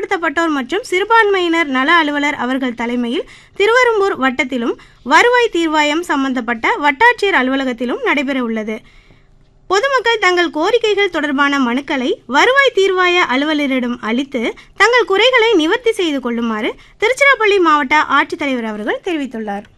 பிற்படுத்தப்பட்டோர் மற்றும் சிறுபான்மையினர் நல அலுவலர் அவர்கள் தலைமையில் திருவெரும்பூர் வட்டத்திலும் வருவாய் தீர்வாயம் சம்பந்தப்பட்ட வட்டாட்சியர் அலுவலகத்திலும் நடைபெற உள்ளது பொதுமக்கள் தங்கள் கோரிக்கைகள் தொடர்பான மனுக்களை வருவாய் தீர்வாய அலுவலரிடம் அளித்து தங்கள் குறைகளை நிவர்த்தி செய்து கொள்ளுமாறு திருச்சிராப்பள்ளி மாவட்ட ஆட்சித்தலைவர் அவர்கள் தெரிவித்துள்ளார்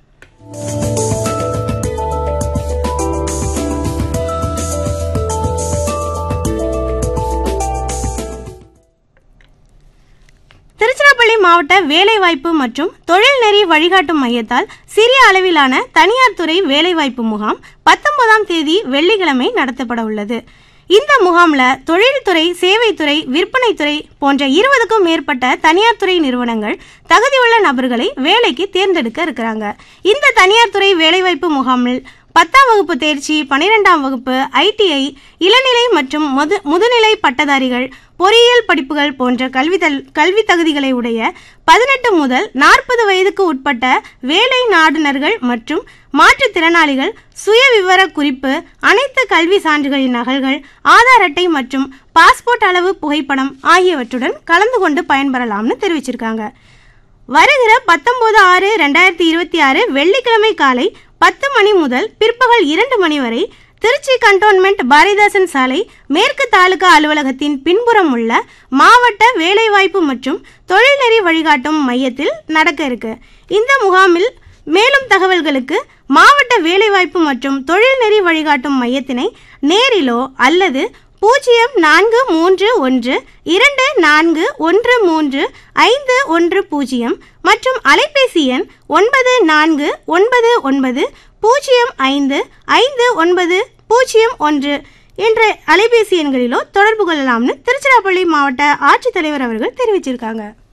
திருச்சிராப்பள்ளி மாவட்ட வேலைவாய்ப்பு மற்றும் தொழில்நெறி வழிகாட்டும் மையத்தால் சிறிய அளவிலான தனியார் துறை வேலைவாய்ப்பு முகாம் பத்தொன்பதாம் தேதி வெள்ளிக்கிழமை நடத்தப்பட உள்ளது இந்த முகாம்ல தொழில்துறை சேவைத்துறை விற்பனைத்துறை போன்ற இருபதுக்கும் மேற்பட்ட தனியார் துறை நிறுவனங்கள் தகுதியுள்ள நபர்களை வேலைக்கு தேர்ந்தெடுக்க இருக்கிறாங்க இந்த தனியார் துறை வேலைவாய்ப்பு முகாமில் பத்தாம் வகுப்பு தேர்ச்சி பனிரெண்டாம் வகுப்பு ஐடிஐ இளநிலை மற்றும் முது முதுநிலை பட்டதாரிகள் பொறியியல் படிப்புகள் போன்ற கல்வி தல்- கல்வி தகுதிகளை உடைய பதினெட்டு முதல் நாற்பது வயதுக்கு உட்பட்ட வேலை நாடுனர்கள் மற்றும் மாற்றுத்திறனாளிகள் சுய விவர குறிப்பு அனைத்து கல்வி சான்றுகளின் நகல்கள் ஆதார் அட்டை மற்றும் பாஸ்போர்ட் அளவு புகைப்படம் ஆகியவற்றுடன் கலந்து கொண்டு பயன்பெறலாம்னு தெரிவிச்சிருக்காங்க வருகிற பத்தொன்பது ஆறு ரெண்டாயிரத்தி இருபத்தி ஆறு வெள்ளிக்கிழமை காலை பத்து மணி முதல் பிற்பகல் இரண்டு மணி வரை திருச்சி கண்டோன்மெண்ட் பாரதிதாசன் சாலை மேற்கு தாலுகா அலுவலகத்தின் பின்புறம் உள்ள மாவட்ட வேலைவாய்ப்பு மற்றும் தொழில்நெறி வழிகாட்டும் மையத்தில் நடக்க இருக்கு இந்த முகாமில் மேலும் தகவல்களுக்கு மாவட்ட வேலைவாய்ப்பு மற்றும் தொழில்நெறி வழிகாட்டும் மையத்தினை நேரிலோ அல்லது பூஜ்ஜியம் நான்கு மூன்று ஒன்று இரண்டு நான்கு ஒன்று மூன்று ஐந்து ஒன்று பூஜ்ஜியம் மற்றும் அலைபேசி எண் ஒன்பது நான்கு ஒன்பது ஒன்பது பூஜ்ஜியம் ஐந்து ஐந்து ஒன்பது பூஜ்ஜியம் ஒன்று என்ற அலைபேசி எண்களிலோ தொடர்பு கொள்ளலாம்னு திருச்சிராப்பள்ளி மாவட்ட ஆட்சித்தலைவர் அவர்கள் தெரிவிச்சிருக்காங்க